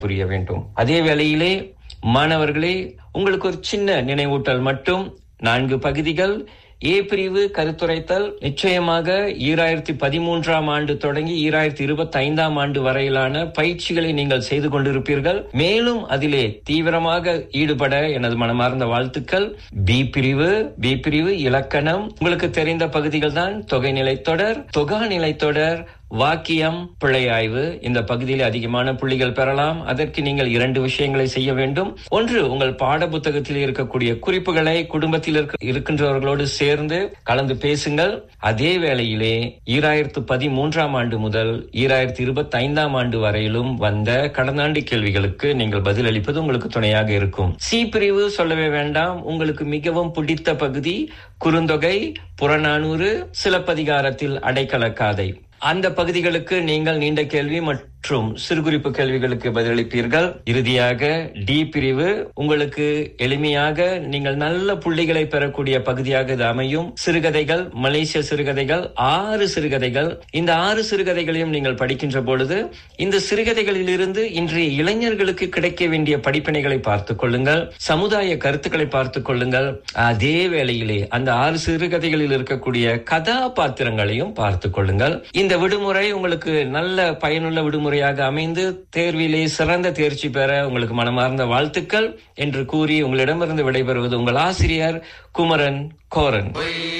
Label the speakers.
Speaker 1: புரிய வேண்டும் அதே வேளையிலே மாணவர்களே உங்களுக்கு ஒரு சின்ன நினைவூட்டல் மட்டும் நான்கு பகுதிகள் ஏ பிரிவு கருத்துரைத்தல் நிச்சயமாக ஈராயிரத்தி பதிமூன்றாம் ஆண்டு தொடங்கி ஈராயிரத்தி இருபத்தி ஐந்தாம் ஆண்டு வரையிலான பயிற்சிகளை நீங்கள் செய்து கொண்டிருப்பீர்கள் மேலும் அதிலே தீவிரமாக ஈடுபட எனது மனமார்ந்த வாழ்த்துக்கள் பி பிரிவு பி பிரிவு இலக்கணம் உங்களுக்கு தெரிந்த பகுதிகள் தான் தொகை நிலைத்தொடர் தொகா நிலைத்தொடர் வாக்கியம் பிழை ஆய்வு இந்த பகுதியில் அதிகமான புள்ளிகள் பெறலாம் அதற்கு நீங்கள் இரண்டு விஷயங்களை செய்ய வேண்டும் ஒன்று உங்கள் பாட புத்தகத்தில் இருக்கக்கூடிய குறிப்புகளை குடும்பத்தில் இருக்க- இருக்கின்றவர்களோடு சேர்ந்து கலந்து பேசுங்கள் அதே வேளையிலே ஈராயிரத்து பதிமூன்றாம் ஆண்டு முதல் ஈராயிரத்தி இருபத்தி ஐந்தாம் ஆண்டு வரையிலும் வந்த கடந்த ஆண்டு கேள்விகளுக்கு நீங்கள் பதிலளிப்பது உங்களுக்கு துணையாக இருக்கும் சி பிரிவு சொல்லவே வேண்டாம் உங்களுக்கு மிகவும் பிடித்த பகுதி குறுந்தொகை புறநானூறு சிலப்பதிகாரத்தில் அடைக்கல காதை அந்த பகுதிகளுக்கு நீங்கள் நீண்ட கேள்வி மற்றும் சிறுகுறிப்பு கேள்விகளுக்கு பதிலளிப்பீர்கள் இறுதியாக டி பிரிவு உங்களுக்கு எளிமையாக நீங்கள் நல்ல புள்ளிகளை பெறக்கூடிய பகுதியாக இது அமையும் சிறுகதைகள் மலேசிய சிறுகதைகள் ஆறு சிறுகதைகள் இந்த ஆறு சிறுகதைகளையும் நீங்கள் படிக்கின்ற பொழுது இந்த சிறுகதைகளில் இருந்து இன்றைய இளைஞர்களுக்கு கிடைக்க வேண்டிய படிப்பினைகளை பார்த்துக் கொள்ளுங்கள் சமுதாய கருத்துக்களை பார்த்துக் கொள்ளுங்கள் அதே வேளையிலே அந்த ஆறு சிறுகதைகளில் இருக்கக்கூடிய கதாபாத்திரங்களையும் பார்த்துக் கொள்ளுங்கள் இந்த விடுமுறை உங்களுக்கு நல்ல பயனுள்ள விடுமுறையாக அமைந்து தேர்விலே சிறந்த தேர்ச்சி பெற உங்களுக்கு மனமார்ந்த வாழ்த்துக்கள் என்று கூறி உங்களிடமிருந்து விடைபெறுவது உங்கள் ஆசிரியர் குமரன் கோரன்